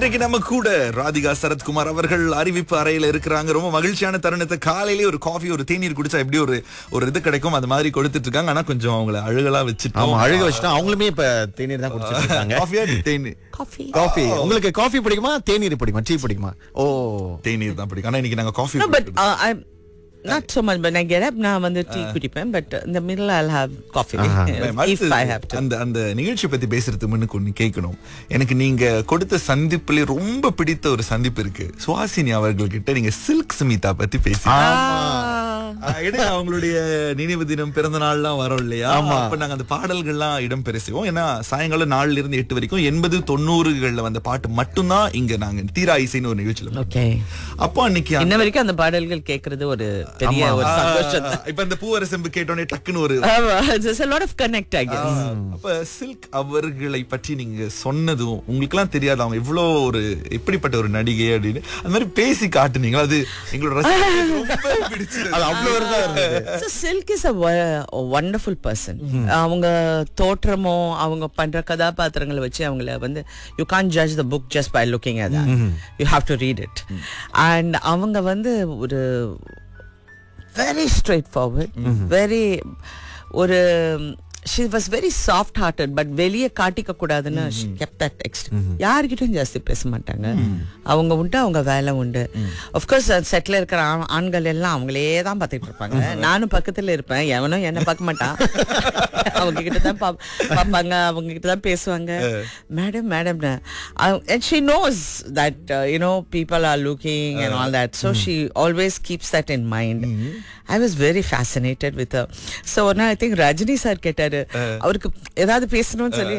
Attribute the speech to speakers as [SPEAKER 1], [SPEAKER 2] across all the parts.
[SPEAKER 1] இன்றைக்கு நம்ம கூட ராதிகா சரத்குமார் அவர்கள் அறிவிப்பு அறையில இருக்கிறாங்க ரொம்ப மகிழ்ச்சியான தருணத்தை காலையிலேயே ஒரு காஃபி ஒரு தேநீர் குடிச்சா எப்படி ஒரு ஒரு இது கிடைக்கும் அது மாதிரி கொடுத்துட்டு இருக்காங்க ஆனா கொஞ்சம் அவங்கள அழுகலா வச்சுட்டோம்
[SPEAKER 2] ஆமா அழுக வச்சுட்டா அவங்களுமே இப்ப தேநீர் தான் குடிச்சிட்டு இருக்காங்க
[SPEAKER 1] காஃபியா தேநீர்
[SPEAKER 3] காஃபி
[SPEAKER 2] காஃபி உங்களுக்கு காஃபி பிடிக்குமா தேநீர் பிடிக்குமா டீ பிடிக்குமா ஓ
[SPEAKER 1] தேநீர் தான் பிடிக்கும் ஆனா இன்னைக்கு நாங்க coffee
[SPEAKER 3] No, but uh, I'm not so much. When I get up, நான் வந்து டீ குடிப்பேன் but in the middle I'll have coffee if I have to.
[SPEAKER 1] அந்த அந்த நிகழ்ச்சி பத்தி பேசுறதுக்கு முன்னுக்கு ஒண்ணு கேட்கணும் எனக்கு நீங்க கொடுத்த சந்திப்புல ரொம்ப பிடித்த ஒரு சந்திப்பு இருக்கு சுஹாசினி அவர்கள்கிட்ட நீங்க சில்க் சுமிதா பத்தி பேசி இடையில அவங்களுடைய நினைவு தினம் பிறந்த நாள்லாம் வரும் இல்லையா அப்ப நாங்க அந்த பாடல்கள்லாம் இடம் பெருசுவோம் ஏன்னா சாயங்காலம் நாலுல இருந்து எட்டு வரைக்கும் எண்பது தொண்ணூறுகள்ல வந்த பாட்டு மட்டும்தான் இங்க நாங்க தீரா இசைன்னு ஒரு நிகழ்ச்சியில
[SPEAKER 3] ஓகே
[SPEAKER 1] அப்போ அன்னைக்கு
[SPEAKER 3] இன்ன வரைக்கும் அந்த பாடல்கள் கேக்குறது ஒரு பெரிய ஒரு சந்தோஷம்
[SPEAKER 1] ஆ, இப்ப இந்த பூவரசம்பு கேட்டோடனே டக்குன்னு ஒரு
[SPEAKER 3] ஆமா, there's a lot of connect I guess.
[SPEAKER 1] அப்ப சில்க் அவர்களை பற்றி நீங்க சொன்னதும் உங்களுக்கு எல்லாம் தெரியாது அவங்க இவ்வளவு ஒரு எப்படிப்பட்ட ஒரு நடிகை அப்படின்னு அந்த மாதிரி பேசி காட்டுனீங்களா அது எங்களோட ரசிகர்களுக்கு ரொம்ப பிடிச்சிருந்தது.
[SPEAKER 2] அது அவ்வளவு ஒரு இதா இருந்தது
[SPEAKER 3] So, Silk is a wo- a wonderful person. அவங்க தோற்றமோ அவங்க பண்ற கதாபாத்திரங்களை வச்சு அவங்கள வந்து you can judge the book just by looking at that you have to read it and அவங்க வந்து ஒரு வெரி ஸ்ட்ரெயிட் ஃபார்வர்ட் வெரி ஒரு she was very soft hearted but வெளியே காட்டிக்க கூடாதுன்னு கெப் தட் எக்ஸ்ட் யார்கிட்டயும் ஜாஸ்தி பேச மாட்டாங்க அவங்க உண்டு அவங்க வேலை உண்டு அஃப்கோர்ஸ் செட்டில் இருக்கிற ஆண்- ஆண்கள் எல்லாம் அவங்களே தான் பார்த்துட்டு இருப்பாங்க நானும் பக்கத்துல இருப்பேன் எவனும் என்ன பார்க்க மாட்டான் அவங்க கிட்ட தான் பாப்- பார்ப்பாங்க அவங்க கிட்ட தான் பேசுவாங்க madam madam and she knows that uh, you know people are looking and all that so she always keeps that in mind i was very fascinated with her so now i think rajini sir கேட்டாரு அவருக்கு ஏதாவது பேசணும்னு சொல்லி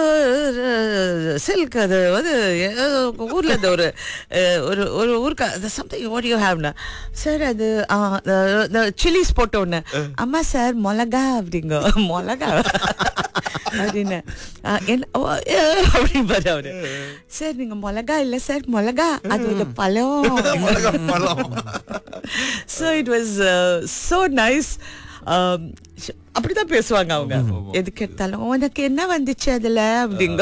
[SPEAKER 3] silk அது வந்து அஹ், ஊர்ல இந்த ஒரு அஹ், ஒரு ஒரு ஊருக்கு சம்திங் வாட் யூ ஹேவ்னா சார் அது சில்லிஸ் போட்ட ஒண்ணு அம்மா சார் மிளகா அப்படிங்க மிளகா அப்படின்னு ஆ, என்ன ஓ, ஏ, அப்படிம்பாரு அவரு சார் நீங்க மிளகா இல்ல சார் மிளகா அது ஒரு பழம்
[SPEAKER 1] மிளகா பழம்.
[SPEAKER 3] So it was so nice அப்படிதான் பேசுவாங்க அவங்க எதுக்கு எடுத்தாலும் உனக்கு என்ன வந்துச்சு அதுல அப்படிங்க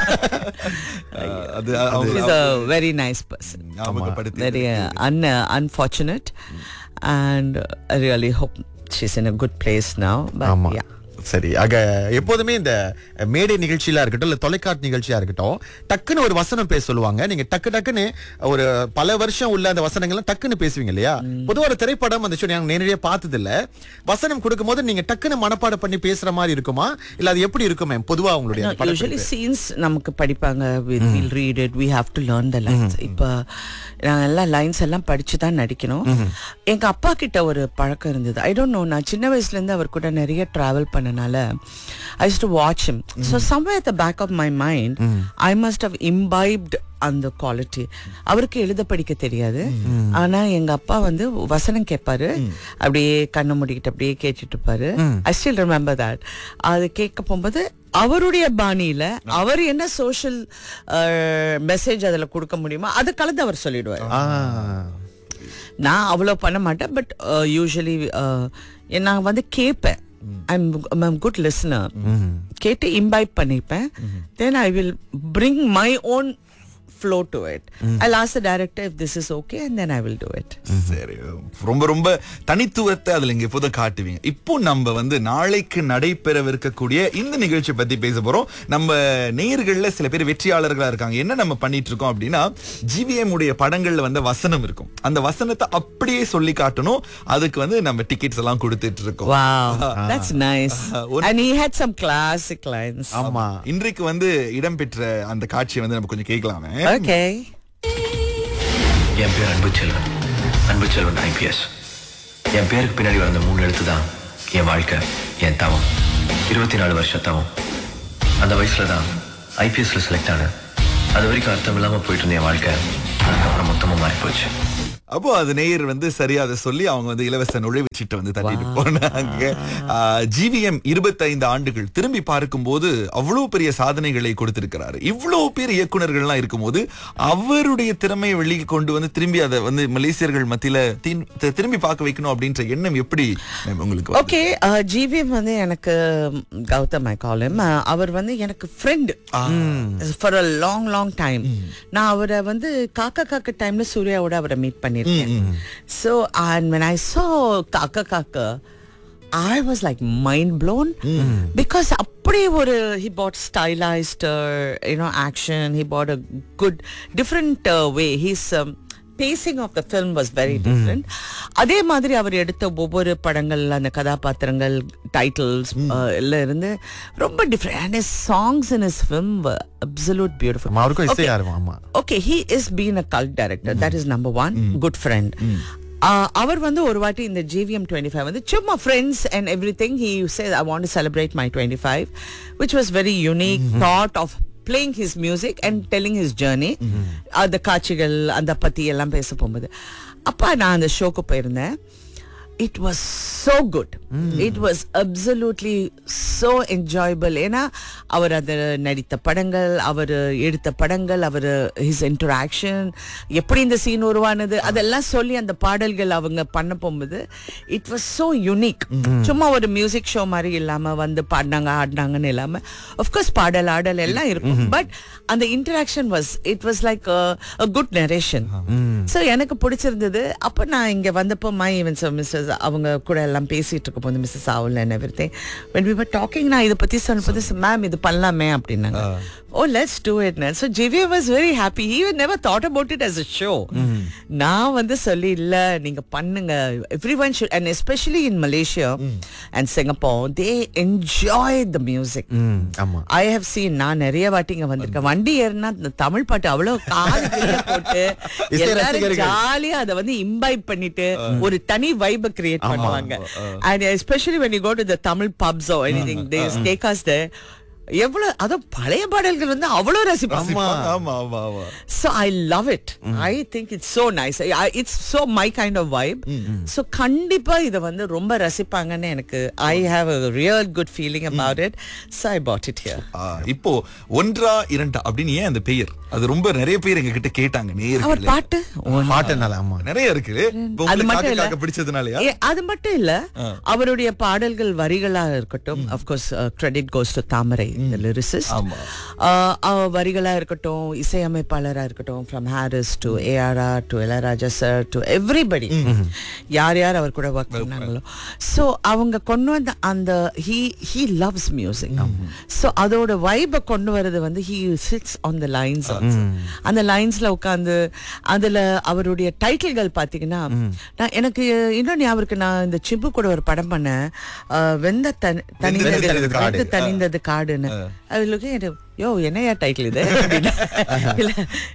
[SPEAKER 1] அது அவங்க
[SPEAKER 3] is a very nice person
[SPEAKER 1] ஞாபகப்படுத்தி
[SPEAKER 3] very uh, un, uh, unfortunate and I really hope she's in a good place now but
[SPEAKER 2] ஆமா
[SPEAKER 3] yeah
[SPEAKER 2] சரி ஆக எப்போதுமே இந்த மேடை நிகழ்ச்சியா இருக்கட்டும் இல்ல தொலைக்காட்சி நிகழ்ச்சியா இருக்கட்டும் டக்குன்னு ஒரு வசனம் பேச சொல்லுவாங்க நீங்க டக்கு டக்குன்னு ஒரு பல வருஷம் உள்ள அந்த வசனங்கள்லாம் டக்குன்னு பேசுவீங்க இல்லையா பொதுவா ஒரு திரைப்படம் அந்த நாங்க நேரடியா பார்த்தது இல்ல வசனம் கொடுக்கும்போது நீங்க டக்குன்னு மனப்பாடம் பண்ணி பேசுற மாதிரி இருக்குமா இல்ல அது எப்படி இருக்குமே பொதுவா உங்களுடைய அந்த
[SPEAKER 3] யூஸ்வலி
[SPEAKER 2] படப்பிடிப்பு?
[SPEAKER 3] சீன்ஸ் நமக்கு படிப்பாங்க will read it we have to learn the lines இப்போ நான் எல்லாம் லைன்ஸ் எல்லாம் படிச்சு தான் நடிக்கணும் எங்க அப்பா கிட்ட ஒரு பழக்கம் இருந்தது ஐ டோன்ட் நோ நான் சின்ன வயசுல இருந்து அவர் கூட நிறைய டிராவல் பண்ணனால I to watch him so someway at the back of my mind I must have imbibed அந்த குவாலிட்டி அவருக்கு எழுத படிக்க தெரியாது ஆனா எங்க அப்பா வந்து வசனம் கேட்பாரு அப்படியே கண்ணை மூடிக்கிட்டு அப்படியே கேட்டுட்டு இருப்பாரு ஐ ஸ்டில் ரிமெம்பர் தட் அது கேட்க போகும்போது அவருடைய பாணியில அவர் என்ன சோஷியல் மெசேஜ் அதுல கொடுக்க முடியுமோ அதை கலந்து அவர் சொல்லிடுவார்
[SPEAKER 2] ஆ
[SPEAKER 3] நான் அவ்வளோ பண்ண மாட்டேன் பட் யூஸ்வலி நான் வந்து கேட்பேன் ஐம் குட் லிஸ்னர் கேட்டு இம்பைப் பண்ணிப்பேன் then I will bring my own flow to it I last director if this is okay and then I will do it
[SPEAKER 1] சரி ரொம்ப ரொம்ப தனித்துவத்தை அதுல இங்க எப்போதும் காட்டுவீங்க இப்போ நம்ம வந்து நாளைக்கு நடைபெறவிருக்கக்கூடிய இந்த நிகழ்ச்சி பத்தி பேச போறோம் நம்ம நேயர்கள்ல சில பேர் வெற்றியாளர்களா இருக்காங்க என்ன நம்ம பண்ணிட்டு இருக்கோம் அப்படின்னா ஜிவிஎம் உடைய படங்கள்ல வந்து வசனம் இருக்கும் அந்த வசனத்தை அப்படியே சொல்லி காட்டணும் அதுக்கு வந்து நம்ம டிக்கெட்ஸ் எல்லாம் கொடுத்துட்டு இருக்கோம்
[SPEAKER 3] Wow, that's nice.
[SPEAKER 1] ஒரு-
[SPEAKER 3] And he had some classic lines.
[SPEAKER 2] ஆமா
[SPEAKER 1] இன்றைக்கு வந்து இடம்பெற்ற அந்த காட்சியை வந்து நம்ம கொஞ்சம் கேட்கலாமே
[SPEAKER 3] Okay.
[SPEAKER 4] என் பேர் அன்பு செல்வன் அன்பு செல்வன் ஐபிஎஸ் என் பேருக்கு பின்னாடி வந்த மூணு எழுத்து தான் என் வாழ்க்கை என் தவம் இருபத்தி நாலு வருஷம் தவம் அந்த வயசுல தான் ஐபிஎஸ்ல செலக்ட் ஆனேன் அது வரைக்கும் அர்த்தம் இல்லாம போயிட்டு இருந்த என் வாழ்க்கை அதுக்கப்புறம் மொத்தமா மாறி போச்சு
[SPEAKER 1] அப்போ அது நேயர் வந்து சரியா அதை சொல்லி அவங்க வந்து இலவச நுழைவுச்சீட்டை வந்து தட்டிட்டு போனாங்க ஜிவிஎம் இருபத்தைந்து ஆண்டுகள் திரும்பி பார்க்கும்போது அவ்வளவு பெரிய சாதனைகளை கொடுத்திருக்கிறாரு இவ்வளவு பேர் இயக்குனர்கள்லாம் இருக்கும்போது அவருடைய திறமையை வெளியே கொண்டு வந்து திரும்பி அதை வந்து மலேசியர்கள் மத்தியில தீன்- தி- திரும்பி பார்க்க வைக்கணும் அப்படின்ற எண்ணம் எப்படி ma'am உங்களுக்கு வருது?
[SPEAKER 3] ஓகே ஜிவிஎம் வந்து எனக்கு ம், கௌதம் ஐ காலம் அவர் வந்து எனக்கு friend for a long long time நான் அவரை வந்து காக்கா காக்க டைம்ல சூர்யாவோட அவரை மீட் பண்ணிருக்கேன் so and when I saw Kaakha Kaakha I was like mind blown because அப்படி ஒரு he brought stylised you know action he brought a good different way he's pacing of the film was very different அதே மாதிரி அவர் எடுத்த ஒவ்வொரு படங்கள் அந்த கதாபாத்திரங்கள் டைட்டில்ஸ் எல்லாம் இருந்து ரொம்ப different and is songs in is film absolute beautiful
[SPEAKER 2] ஆமா, அவருக்கும் இசை ஆர்வம் ஆமா
[SPEAKER 3] okay he is been a cult director that is number one good friend அவர் வந்து ஒரு வாட்டி இந்த ஜிவிஎம் டுவெண்ட்டி ஃபைவ் வந்து சும்மா friends and everything he say I want celebrate my twenty five which was very unique thought of playing his music and telling his journey அந்த காட்சிகள் அந்த பத்தி எல்லாம் பேச போகும்போது அப்பா நான் அந்த ஷோக்கு போயிருந்தேன் it was so good it was absolutely so enjoyable ஏன்னா அவர் அது நடித்த படங்கள் அவர் எடுத்த படங்கள் அவர் ஹிஸ் இன்டராக்ஷன் எப்படி இந்த சீன் உருவானது அதெல்லாம் சொல்லி அந்த பாடல்கள் அவங்க பண்ண போகும்போது இட் வாஸ் so யூனிக் சும்மா ஒரு மியூசிக் ஷோ மாதிரி இல்லாம வந்து பாடினாங்க ஆடினாங்கன்னு இல்லாம அஃப்கோர்ஸ் பாடல் ஆடல் எல்லாம் இருக்கும் பட் அந்த interaction was it was like a good narration so எனக்கு பிடிச்சிருந்தது அப்போ நான் இங்க வந்தப்போ மை ஈவன்ஸ் மிஸ்ஸஸ் அவங்க கூட எல்லாம் பேசிட்டு இருக்கும் போது மிஸ்ஸஸ் ஆவல் and everything when we were talking நான் இதை பத்தி சொன்னபோது மேம் இது பண்ணலாமே அப்படின்னாங்க oh let's do it so ஜிவியா was very happy he never thought about it as a show நான் வந்து சொல்லி இல்ல நீங்க பண்ணுங்க everyone should and especially in Malaysia and Singapore they enjoy the music
[SPEAKER 2] ம், ஆமா
[SPEAKER 3] ஐ ஹவ் சீன் நான் நிறைய வாட்டிங்க வந்திருக்கேன் வண்டி ஏறினா இந்த தமிழ் பாட்டு அவ்வளவு காது கீழே போட்டு
[SPEAKER 2] இசை
[SPEAKER 3] எல்லாரும்
[SPEAKER 2] ரசிகர்கள்.
[SPEAKER 3] ஜாலியா அதை வந்து இம்பைப் பண்ணிட்டு ஒரு தனி வைப கிரியேட் பண்ணுவாங்க and especially when you go to the Tamil pubs or anything they take us there எவ்வளவு அதுவும் பழைய பாடல்கள் வந்து அவ்வளவு ரசிப்பாங்க
[SPEAKER 1] ஆமா ஆமா ஆமா
[SPEAKER 3] So I love it. I think it's so nice. I, it's so my kind of vibe. So கண்டிப்பா இத வந்து ரொம்ப ரசிப்பாங்கன்னு எனக்கு I have a real good feeling about it. So I bought it here.
[SPEAKER 1] ஆ, இப்போ ஒன்றா இரண்டா அப்படின்னு ஏன் அந்த பெயர் அது ரொம்ப நிறைய பேர் எங்க கிட்ட கேட்டாங்க
[SPEAKER 3] அவர்
[SPEAKER 1] நேயர்கள்
[SPEAKER 3] பாட்டு
[SPEAKER 2] பாட்டுனால ஆமா
[SPEAKER 1] நிறைய இருக்கு இப்போ
[SPEAKER 3] அது
[SPEAKER 1] உங்களுக்கு
[SPEAKER 3] மட்டும்
[SPEAKER 1] காக்க
[SPEAKER 3] இல்ல
[SPEAKER 1] காக்க பிடிச்சதுனாலயா
[SPEAKER 3] ஏ, அது மட்டும் இல்ல அவருடைய பாடல்கள் வரிகளா இருக்கட்டும் of course credit goes to Thamarai the lyricist
[SPEAKER 1] ஆமா.
[SPEAKER 3] Uh, அவ வரிகளா இருக்கட்டும் இசையமைப்பாளரா இருக்கட்டும் from Harris to ARR to Ilaiyaraaja sir to everybody யார் யார் அவர் கூட ஒர்க் பண்ணாங்களோ ஸோ அவங்க கொண்டு வந்த அந்த he he loves music so அதோட வைபை கொண்டு வர்றது வந்து he sits on the lines அந்த லைன்ஸ்ல உட்காந்து அதுல அவருடைய டைட்டில்கள் பாத்தீங்கன்னா நான் எனக்கு இன்னும் ஞாபகம் நான் இந்த சிம்பு கூட ஒரு படம் பண்ணேன் அஹ், வெந்த தனி- தனிந்தது
[SPEAKER 2] தனிந்தது காடு.
[SPEAKER 3] வெந்து தனிந்தது காடுன்னு அது லுக்கிங் at யோ என்னையா டைட்டில் இது இல்ல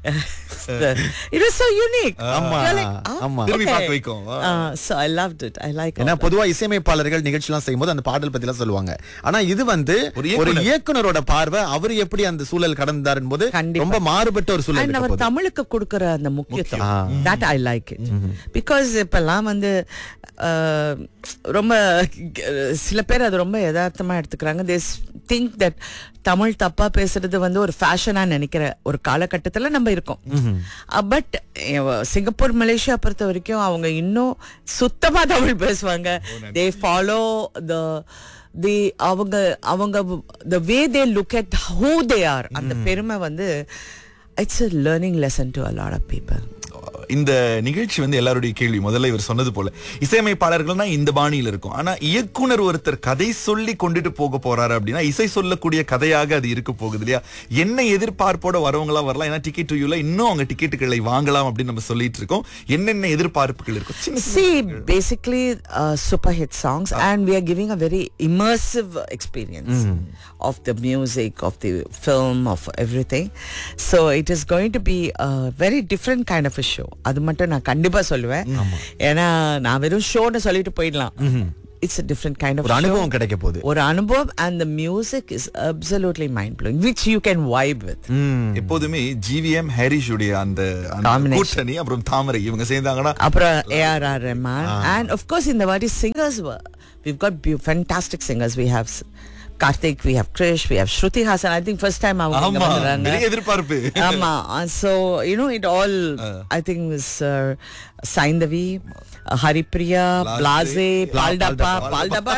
[SPEAKER 3] இட் இஸ் சோ யூனிக்
[SPEAKER 2] ஆமா, ஆமா.
[SPEAKER 1] திரும்பி பார்க்க வைக்கும்.
[SPEAKER 3] So I loved it I like
[SPEAKER 2] ஏன்னா பொதுவா இசையமைப்பாளர்கள் நிகழ்ச்சிலாம் செய்யும்போது அந்த பாடல் பத்தி எல்லாம் சொல்லுவாங்க ஆனா இது வந்து
[SPEAKER 1] ஒரு
[SPEAKER 2] ஒரு
[SPEAKER 1] இயக்குனர்.
[SPEAKER 2] இயக்குனரோட பார்வை அவர் எப்படி அந்த சூழல் கடந்தார் போது
[SPEAKER 3] கண்டிப்பா.
[SPEAKER 2] ரொம்ப மாறுபட்ட ஒரு சூழல்
[SPEAKER 3] அண்ட்
[SPEAKER 2] இருக்க
[SPEAKER 3] அவர்
[SPEAKER 2] போகுது.
[SPEAKER 3] தமிழுக்கு கொடுக்கிற அந்த முக்கியத்துவம் that I like it because இப்பெல்லாம் வந்து அஹ், ரொம்ப சில பேர் அது ரொம்ப யதார்த்தமா எடுத்துக்கிறாங்க தேஸ் திங்க் தட் தமிழ் தப்பா பேசுறது வந்து ஒரு ஃபேஷனா நினைக்கிற ஒரு காலகட்டத்துல நம்ம இருக்கோம் பட் சிங்கப்பூர் மலேசியா பொறுத்த வரைக்கும் அவங்க இன்னும் சுத்தமா தமிழ் பேசுவாங்க தே ஃபாலோ த தி அவங்க அவங்க the way they look at who they are அந்த பெருமை வந்து it's a learning lesson to a lot of people
[SPEAKER 1] இந்த நிகழ்ச்சி வந்து எல்லாருடைய கேள்வி முதல்ல இவர் சொன்னது போல இசையமைப்பாளர்கள்னா இந்த பாணியில இருக்கும் ஆனா இயக்குனர் ஒருத்தர் கதை சொல்லி கொண்டுட்டு போக போறாரு அப்படின்னா இசை சொல்லக்கூடிய கதையாக அது இருக்க போகுது இல்லையா என்ன எதிர்பார்ப்போட வரவங்களா வரலாம் ஏன்னா டிக்கெட் யூல இன்னும் அவங்க டிக்கெட்டுகளை வாங்கலாம் அப்படின்னு நம்ம சொல்லிட்டு இருக்கோம் என்னென்ன எதிர்பார்ப்புகள் இருக்கும் சின்ன சின்ன
[SPEAKER 3] See, basically, uh, super hit songs, and we are giving a very immersive experience of the music, of the film, of everything. So it is going to be a very different kind of a show. அது மட்டும் நான் கண்டிப்பா சொல்லுவேன் ஏன்னா நான் வெறும் ஷோன்னு சொல்லிட்டு போயிடலாம் it's a different kind of
[SPEAKER 2] ஒரு அனுபவம் கிடைக்க போகுது
[SPEAKER 3] ஒரு அனுபவம் and the music is absolutely mind blowing which you can vibe with
[SPEAKER 1] எப்போதுமே ஜிவிஎம் ஹாரிஷ் உடைய அந்த அந்த
[SPEAKER 3] Combination.
[SPEAKER 1] கூட்டணி அப்புறம் தாமரை இவங்க சேர்ந்தாங்கன்னா
[SPEAKER 3] அப்புறம் ARR Rahman and of course இந்த வாட்டி singers we've got beau- fantastic singers we have s- Karthik we have Krish we have Shruti Haasan I think first time அவங்க இங்க
[SPEAKER 1] ஆமா
[SPEAKER 3] வந்துடுறாங்க
[SPEAKER 1] பெரிய எதிர்பார்ப்பு
[SPEAKER 3] ஆமா so you know it all I think is uh, Saindhavi Haripriya பிளாசே பால் டப்பா பால் டப்பா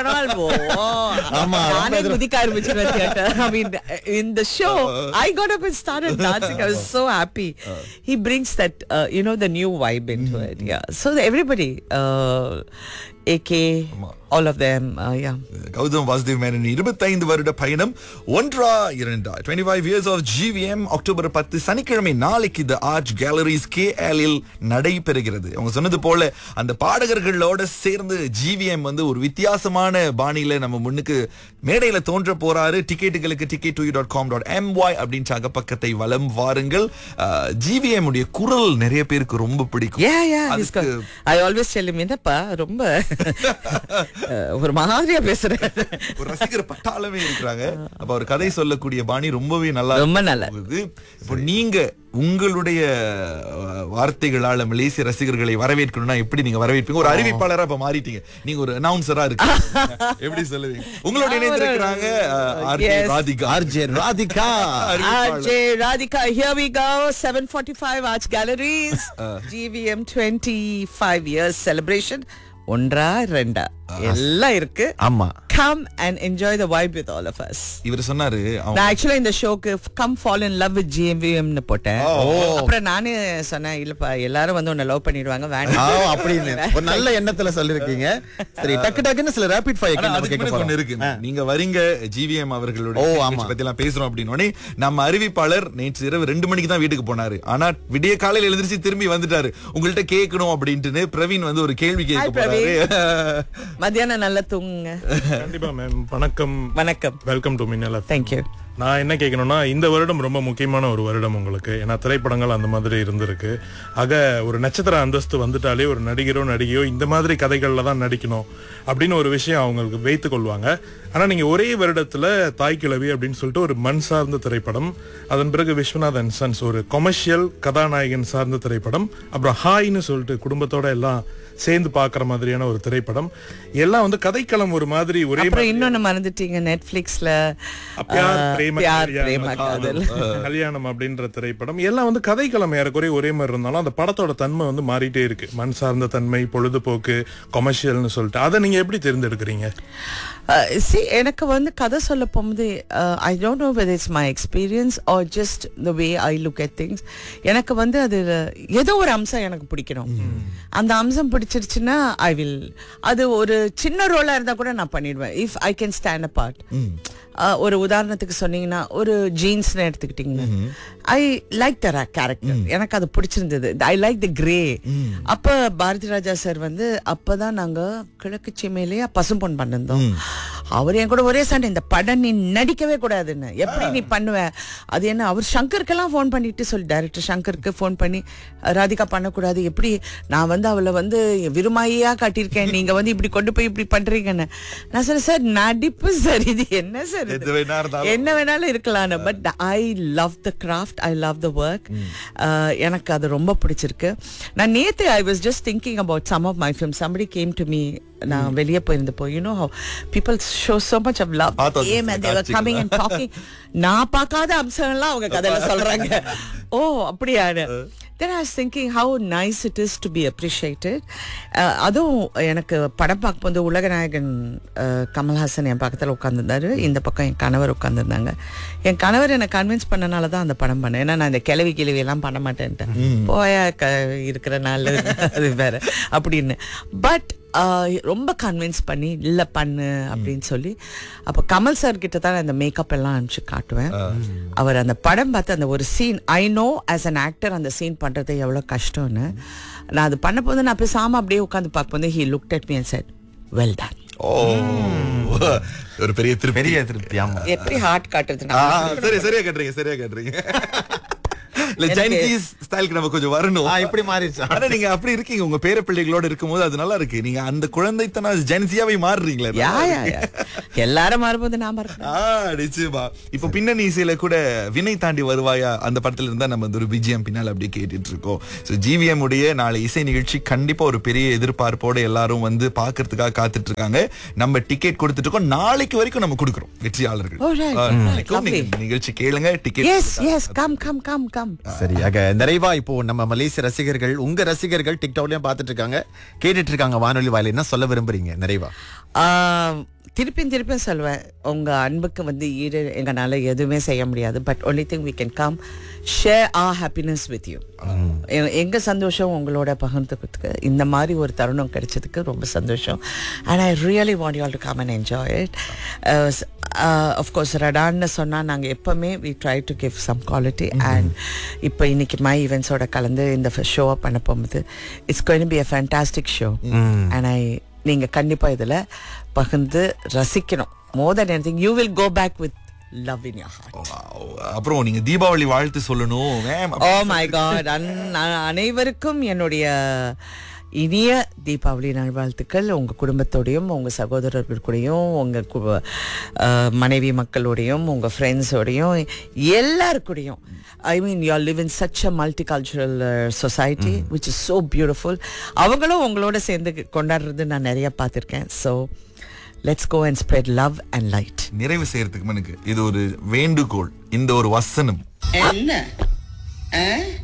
[SPEAKER 2] ஆமா, ரொம்ப
[SPEAKER 3] நானே
[SPEAKER 2] எதிர்-
[SPEAKER 3] குதிக்க ஆரம்பிச்சிருவேன் theatre. I mean in the show I got up and started dancing I was so happy he brings that uh, you know the new vibe into it yeah so everybody uh, AK all of them uh, yeah
[SPEAKER 1] Gautham Vasudev Menon இருபத்தைந்து வருட பயணம் ஒன்றா இரண்டா twenty five years of GVM October பத்து சனிக்கிழமை நாளைக்கு the art galleries K L நடைபெறுகிறது அவங்க சொன்னது போல அந்த பாடகர்களோட சேர்ந்து ஜிவிஎம் வந்து ஒரு வித்தியாசமான பாணியில நம்ம முன்னுக்கு மேடையில தோன்ற போறாரு டிக்கெட்டுகளுக்கு ticket two dot com dot MY அப்படின்ற அகப்பக்கத்தை வலம் வாருங்கள் ஜிவிஎம் உடைய குரல் நிறைய பேருக்கு ரொம்ப பிடிக்கும்
[SPEAKER 3] yeah yeah he's got,
[SPEAKER 1] அதுக்கு
[SPEAKER 3] I always tell him என்னப்பா ரொம்ப அஹ், ஒரு மாதிரியா பேசுறேன்
[SPEAKER 1] ஒரு ரசிகர் பட்டாளமே இருக்கிறாங்க அப்ப அவர் கதை சொல்லக்கூடிய பாணி ரொம்பவே நல்லா
[SPEAKER 3] ரொம்ப நல்லா
[SPEAKER 1] போகுது இப்போ நீங்க உங்களுடைய அஹ், வார்த்தைகளால மலேசிய ரசிகர்களை வரவேற்கணும்னா எப்படி நீங்க வரவேற்பீங்க ஒரு அறிவிப்பாளரா இப்ப மாறிட்டீங்க நீங்க ஒரு அனௌன்சரா இருக்கு எப்படி சொல்லுவீங்க உங்களோட இணைந்திருக்கிறாங்க அஹ், R K
[SPEAKER 3] Yes.
[SPEAKER 1] Radhika
[SPEAKER 2] RJ Radhika
[SPEAKER 1] அறிவிப்பாளர்.
[SPEAKER 3] RJ Radhika, here we go. 745 Arts Galleries. GVM 25 years celebration. ஒன்றா ரெண்டா எல்லாம் இருக்கு
[SPEAKER 2] ஆமா
[SPEAKER 3] come and enjoy the vibe with all of us
[SPEAKER 1] இவர் சொன்னாரு அவங்க
[SPEAKER 3] நான் ஆக்சுவலா இந்த ஷோக்கு come fall in love with ஜிஎம்விஎம்னு போட்டேன் அப்புறம் நானே சொன்னேன் இல்லப்பா எல்லாரும் வந்து உன்னை லவ் பண்ணிடுவாங்க
[SPEAKER 2] ஆ,
[SPEAKER 3] வேண்டாம்
[SPEAKER 2] அப்படின்னு ஒரு நல்ல எண்ணத்துல சொல்லிருக்கீங்க சரி டக்கு டக்குன்னு சில ரேபிட் ஃபயர்
[SPEAKER 1] ஆனா
[SPEAKER 2] நம்ம
[SPEAKER 1] அதுக்கு
[SPEAKER 2] கேட்க
[SPEAKER 1] முன்னாடி ஒண்ணு
[SPEAKER 2] போறோம்
[SPEAKER 1] இருக்கு நீங்க வரீங்க ஜிவிஎம் அவர்களுடைய
[SPEAKER 2] ஓ,
[SPEAKER 1] நிகழ்ச்சி
[SPEAKER 2] ஆமா.
[SPEAKER 1] பத்தி எல்லாம் பேசுறோம் அப்படின்னு உடனே நம்ம அறிவிப்பாளர் நேற்று இரவு ரெண்டு மணிக்கு தான் வீட்டுக்கு போனாரு ஆனா விடிய காலையில எழுந்திருச்சு திரும்பி வந்துட்டாரு உங்கள்ட்ட கேட்கணும் அப்படின்ட்டு பிரவீன் வந்து ஒரு கேள்வி கேட்க
[SPEAKER 3] Hi,
[SPEAKER 1] போறாரு
[SPEAKER 3] மத்தியானம் நல்லா தூங்குங்க
[SPEAKER 5] கண்டிப்பா மேம் வணக்கம்
[SPEAKER 3] வணக்கம்
[SPEAKER 5] வெல்கம் டு மின்னல்
[SPEAKER 3] தேங்க்யூ
[SPEAKER 5] நான் என்ன கேட்கணும்னா இந்த வருடம் ரொம்ப முக்கியமான ஒரு வருடம் உங்களுக்கு ஏன்னா திரைப்படங்கள் அந்த மாதிரி இருந்திருக்கு ஆக ஒரு நட்சத்திர அந்தஸ்து வந்துட்டாலே ஒரு நடிகரோ நடிகையோ இந்த மாதிரி கதைகள்ல தான் நடிக்கணும் அப்படின்னு ஒரு விஷயம் அவங்களுக்கு வைத்துக் கொள்வாங்க ஆனா நீங்க ஒரே வருடத்துல தாய் கிழவி அப்படின்னு சொல்லிட்டு ஒரு மண் சார்ந்த திரைப்படம் அதன் பிறகு விஸ்வநாதன் சன்ஸ் ஒரு கொமர்ஷியல் கதாநாயகன் சார்ந்த திரைப்படம் அப்புறம் ஹாய்னு சொல்லிட்டு குடும்பத்தோட எல்லாம் சேர்ந்து பார்க்குற மாதிரியான ஒரு திரைப்படம் எல்லாம் வந்து கதைக்களம் ஒரு மாதிரி ஒரே
[SPEAKER 3] அப்புறம்
[SPEAKER 5] மாதிரி
[SPEAKER 3] இன்னொன்னு மறந்துட்டீங்க நெட்ஃபிளிக்ஸ்ல
[SPEAKER 5] பியார் பிரேம
[SPEAKER 3] பியார்
[SPEAKER 5] கல்யாணம்.
[SPEAKER 3] பிரேம காதல்
[SPEAKER 5] கல்யாணம் அப்படின்ற திரைப்படம் எல்லாம் வந்து கதைக்களம் ஏறக்குறைய ஒரே மாதிரி இருந்தாலும் அந்த படத்தோட தன்மை வந்து மாறிட்டே இருக்கு மண் சார்ந்த தன்மை பொழுதுபோக்கு கொமர்ஷியல்னு சொல்லிட்டு அதை நீங்க எப்படி தேர்ந்தெடுக்கிறீங்க
[SPEAKER 3] சி எனக்கு வந்து கதை சொல்ல போகும்போது I don't know whether it's my experience or just the way I look at things எனக்கு வந்து அது ஏதோ ஒரு அம்சம் எனக்கு பிடிக்கணும் அந்த அம்சம் பிடிச்சிருச்சுன்னா ஐ வில் அது ஒரு சின்ன ரோலா இருந்தா கூட நான் பண்ணிடுவேன் if I can stand a part ஒரு உதாரணத்துக்கு சொன்னீங்கன்னா ஒரு ஜீன்ஸ்னு எடுத்துக்கிட்டீங்கன்னா ஐ லைக் த கேரக்டர் எனக்கு அது பிடிச்சிருந்தது ஐ லைக் த கிரே அப்ப பாரதி ராஜா சார் வந்து அப்பதான் நாங்க கிழக்கு சீமையிலேயே பசும்பொன் பண்ணிருந்தோம் அவர் என் கூட ஒரே சண்டை இந்த படம் நீ நடிக்கவே கூடாதுன்னு எப்படி நீ பண்ணுவ அது என்ன அவர் சங்கருக்கெல்லாம் ஃபோன் பண்ணிட்டு சொல்லி டைரக்டர் சங்கருக்கு ஃபோன் பண்ணி ராதிகா பண்ணக்கூடாது எப்படி நான் வந்து அவளை வந்து விருமாயியா காட்டியிருக்கேன் நீங்க வந்து இப்படி கொண்டு போய் இப்படி பண்றீங்கன்னு நான் சொல்றேன் சார் நடிப்பு சார் இது என்ன சார் இது?
[SPEAKER 1] எது வேணா இருந்தாலும்.
[SPEAKER 3] என்ன வேணாலும் இருக்கலாம் but I love the craft I love the work எனக்கு அது ரொம்ப பிடிச்சிருக்கு நான் நேத்து I was just thinking about some of my film somebody came to me நான் வெளியே போயிருந்தப்போ you know people show so much of love
[SPEAKER 1] பார்த்தோம்
[SPEAKER 3] ஏம்
[SPEAKER 1] சில
[SPEAKER 3] and they were
[SPEAKER 1] காட்சிகள்.
[SPEAKER 3] coming and talking நான் பார்க்காத அம்சங்கள்லாம் அவங்க கதையில சொல்றாங்க ஓ அப்படியா then I thinking how nice it is to be appreciated அதுவும் எனக்கு படம் பார்க்கும்போது உலகநாயகன் அஹ், கமல்ஹாசன் என் பக்கத்தில் உட்காந்துருந்தாரு இந்த பக்கம் என் கணவர் உட்காந்துருந்தாங்க என் கணவர் என்னை கன்வின்ஸ் பண்ணனால தான் அந்த படம் பண்ணேன் ஏன்னா நான் இந்த கிளவி கிளவி எல்லாம் பண்ண மாட்டேன்ட்டேன் போயா க இருக்கிற நாள் அது வேற அப்படின்னு பட் ரொம்ப கன்வின்ஸ் பண்ணி இல்லை பண்ணு அப்படின்னு சொல்லி அப்போ கமல் சார் கிட்ட தான் நான் இந்த மேக்கப் எல்லாம் அனுப்பிச்சு காட்டுவேன் அவர் அந்த படம் பார்த்து அந்த ஒரு scene I know as an actor அந்த சீன் பண்றது எவ்வளோ கஷ்டம்னு நான் அது பண்ண போது நான் பேசாம அப்படியே உட்காந்து பார்க்கும்போது he look at me and said well done
[SPEAKER 1] ஓ ஒரு பெரிய திருப்பி
[SPEAKER 2] பெரிய திருப்தி ஆமா
[SPEAKER 3] எப்படி ஹார்ட் காட்டுறது
[SPEAKER 1] ஆ, சரி சரியா கேட்டுறீங்க சரியா கேட்டுறீங்க இல்ல ஜென்சி ஸ்டைலுக்கு நம்ம கொஞ்சம் வரணும்
[SPEAKER 2] ஆ, இப்படி மாறிடுச்சா
[SPEAKER 1] ஆனா நீங்க அப்படி இருக்கீங்க உங்க பேர பிள்ளைகளோட இருக்கும்போது அது நல்லா இருக்கு நீங்க அந்த குழந்தைத்தன ஜென்சியாவே மாறுறீங்களே
[SPEAKER 3] யா யா யா எல்லாரும் மாறும்போது நான் மாறுறேன்
[SPEAKER 1] ஆ, நிச்சயமா இப்ப பின்னணி இசையில கூட வினை தாண்டி வருவாயா அந்த படத்துல இருந்தா நம்ம வந்து ஒரு விஜயம் பின்னால் அப்படியே கேட்டுட்டு இருக்கோம் சோ ஜிவிஎம் உடைய நாளை இசை நிகழ்ச்சி கண்டிப்பா ஒரு பெரிய எதிர்பார்ப்போட எல்லாரும் வந்து பாக்குறதுக்காக காத்துட்டு இருக்காங்க நம்ம டிக்கெட் கொடுத்துட்டு இருக்கோம் நாளைக்கு வரைக்கும் நம்ம கொடுக்குறோம் வெற்றியாளர்கள்
[SPEAKER 3] Oh, right,
[SPEAKER 1] ஆ,
[SPEAKER 3] right,
[SPEAKER 1] நாளைக்கும் நீங்க
[SPEAKER 3] lovely.
[SPEAKER 1] நிகழ்ச்சி கேளுங்க ticket
[SPEAKER 3] yes yes come come come come
[SPEAKER 2] சரி ஆக நிறைவா இப்போ நம்ம மலேசிய ரசிகர்கள் உங்க ரசிகர்கள் டிக்டாக்லயும் பார்த்துட்டு இருக்காங்க கேட்டுட்டு இருக்காங்க வானொலி வாயில என்ன சொல்ல விரும்புறீங்க நிறைவா
[SPEAKER 3] திருப்பியும் திருப்பியும் சொல்லுவேன் உங்க அன்புக்கு வந்து ஈடு எங்கனால எதுவுமே செய்ய முடியாது but only thing we can come share a happiness with you எங்க சந்தோஷம் உங்களோட பகிர்ந்துக்கிறதுக்கு இந்த மாதிரி ஒரு தருணம் கிடைச்சதுக்கு ரொம்ப சந்தோஷம் and I really want you all to come and enjoy it of course ரடான்னு சொன்னால் நாங்கள் எப்போவுமே we try to give some quality and இப்போ இன்னைக்கு மை ஈவெண்ட்ஸோட கலந்து இந்த ஷோவை பண்ண போகும்போது it's going be a fantastic show and I நீங்கள் கண்டிப்பாக இதில் பகிர்ந்து ரசிக்கணும் more than anything you will go back with love in your heart
[SPEAKER 1] அப்புறம் நீங்க தீபாவளி வாழ்த்து சொல்லணும் மேம்
[SPEAKER 3] ஓ மை காட் அனைவருக்கும் என்னுடைய இனிய தீபாவளி நல்வாழ்த்துக்கள் உங்கள் குடும்பத்தோடையும் உங்கள் சகோதரர்கள் கூடயும் உங்கள் கு- அஹ், மனைவி மக்களோடையும் உங்கள் ஃப்ரெண்ட்ஸோடையும் எல்லாருக்கூடையும் I mean you live in such a multicultural society which is so beautiful அவங்களும் உங்களோட சேர்ந்து கொண்டாடுறது நான் நிறைய பார்த்துருக்கேன் so let's go and spread love and light
[SPEAKER 1] நிறைவு செய்யறதுக்கு எனக்கு இது ஒரு வேண்டுகோள் இந்த ஒரு வசனம்
[SPEAKER 6] என்ன ஆ?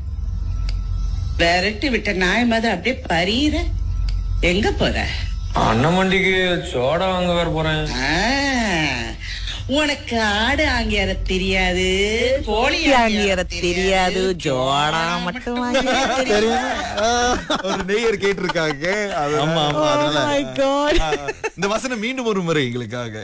[SPEAKER 6] விரட்டி விட்ட நாய் மாதிரி அப்படியே பரீர எங்க போற
[SPEAKER 7] அண்ணன் மண்டிக்கு சோடா வாங்க வேற போறேன்
[SPEAKER 6] ஆ, உனக்கு ஆடு ஆங்கியார தெரியாது கோழி
[SPEAKER 3] ஆங்கியர தெரியாது ஜோடா மட்டும்
[SPEAKER 1] ஒரு நேயர் கேட்டிருக்காங்க அது-
[SPEAKER 2] ஆமா ஆமா அதனால
[SPEAKER 3] my god
[SPEAKER 1] ஆ, இந்த வசனம் மீண்டும் ஒரு முறை எங்களுக்காக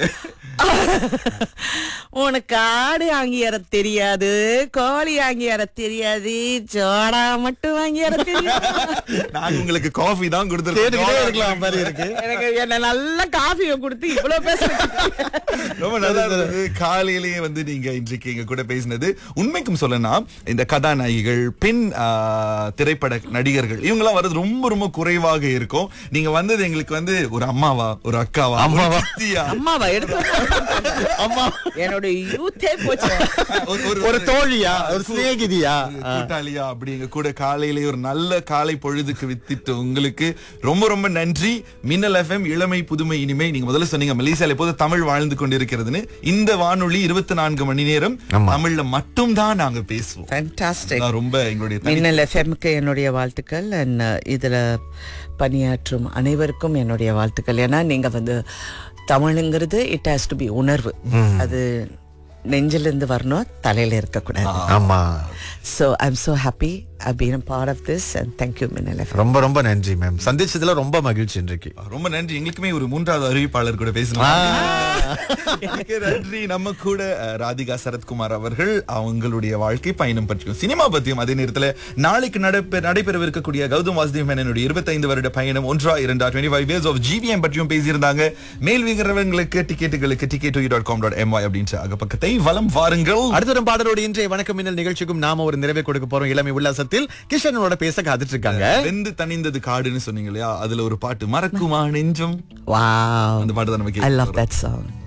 [SPEAKER 3] உனக்கு ஆடு ஆங்கியர தெரியாது கோழி ஆங்கியர தெரியாது ஜோடா மட்டும் ஆங்கியர தெரியாது
[SPEAKER 1] நான் உங்களுக்கு காஃபி தான்
[SPEAKER 2] கேட்டுக்கிட்டே இருக்கலாம் மாதிரி இருக்கு
[SPEAKER 3] எனக்கு என்ன நல்ல காஃபியை கொடுத்து இவ்வளவு பேச
[SPEAKER 1] ரொம்ப நல்லா இருந்தது காலையிலேயே வந்து நீங்க இன்றைக்கு எங்க கூட பேசினது உண்மைக்கும் சொல்லனா இந்த கதாநாயகிகள் பெண் ஆ, திரைப்பட நடிகர்கள் இவங்க எல்லாம் வர்றது ரொம்ப ரொம்ப குறைவாக இருக்கும் நீங்க வந்தது எங்களுக்கு வந்து ஒரு அம்மாவா ஒரு அக்காவா
[SPEAKER 2] அம்மாவா?
[SPEAKER 1] ஒரு சித்தியா?
[SPEAKER 3] அம்மாவா எடுத்து
[SPEAKER 2] அம்மா
[SPEAKER 3] என்னோட யூத்தே போச்சு
[SPEAKER 1] ஒரு-
[SPEAKER 2] ஒரு தோழியா ஒரு சிநேகிதியா
[SPEAKER 1] கூட்டாளியா அப்படி எங்க கூட காலையிலேயே ஒரு நல்ல காலை பொழுதுக்கு வித்திட்டு உங்களுக்கு ரொம்ப ரொம்ப நன்றி மின்னல் எஃப்எம் இளமை புதுமை இனிமை நீங்க முதல்ல சொன்னீங்க மலேசியால எப்போது தமிழ் வாழ்ந்து கொண்டிருக்கிறதுன்னு இந்த வானொலி இருபத்தி நான்கு மணி நேரம்
[SPEAKER 2] ஆமா.
[SPEAKER 1] தமிழ்ல மட்டும் தான் நாங்க பேசுவோம்
[SPEAKER 3] ஃபேண்டாஸ்டிக்
[SPEAKER 1] அதான் ரொம்ப எங்களுடைய தனி-
[SPEAKER 3] மின்னல் எஃப்எம்க்கு என்னுடைய வாழ்த்துக்கள் அண்ட் இதில் பணியாற்றும் அனைவருக்கும் என்னுடைய வாழ்த்துக்கள் ஏன்னா நீங்கள் வந்து தமிழுங்கிறது இட் ஹேஸ் டு பி உணர்வு அது நெஞ்சிலிருந்து வரணும் தலையில இருக்கக்கூடாது
[SPEAKER 2] ஆமா
[SPEAKER 3] so I am so happy I been a part of this and thank you Minnal FM
[SPEAKER 2] ரொம்ப ரொம்ப நன்றி மேம் சந்திச்சதுல ரொம்ப மகிழ்ச்சி இன்றைக்கு
[SPEAKER 1] ரொம்ப நன்றி எங்களுக்குமே ஒரு மூன்றாவது அறிவிப்பாளர் கூட பேசணும் மிக்க நன்றி நம்ம கூட அஹ், ராதிகா சரத்குமார் அவர்கள் அவங்களுடைய வாழ்க்கை பயணம் பற்றியும் சினிமா பற்றியும் அதே நேரத்துல நாளைக்கு நடைபெற நடைபெறவிருக்கக்கூடிய கௌதம் வாசுதேவ் மேனனுடைய இருபத்தைந்து வருட பயணம் ஒன்றா இரண்டா twenty five years of GVM பற்றியும் பேசியிருந்தாங்க மேல் விகிறவங்களுக்கு டிக்கெட்டுகளுக்கு ticket dot com dot MY அப்படின்ற அகப்பக்கத்தை வலம் வாருங்கள்
[SPEAKER 2] அடுத்த ஒரு பாடலோட இன்றைய வணக்கம் மின்னல் நிகழ்ச்சிக்கும் நாம ஒரு நிறைவை கொடுக்க போறோம் இளமை உல்லாசத்தில் கிஷனோட பேச காத்துட்டு இருக்காங்க
[SPEAKER 1] வெந்து தனிந்தது காடுன்னு சொன்னீங்க இல்லையா அதுல ஒரு பாட்டு மறக்குமா நெஞ்சம்
[SPEAKER 3] வாவ்
[SPEAKER 1] அந்த பாட்டு தான் நம்ம
[SPEAKER 3] ஐ
[SPEAKER 1] கேட்க
[SPEAKER 3] லவ் தட் சாங்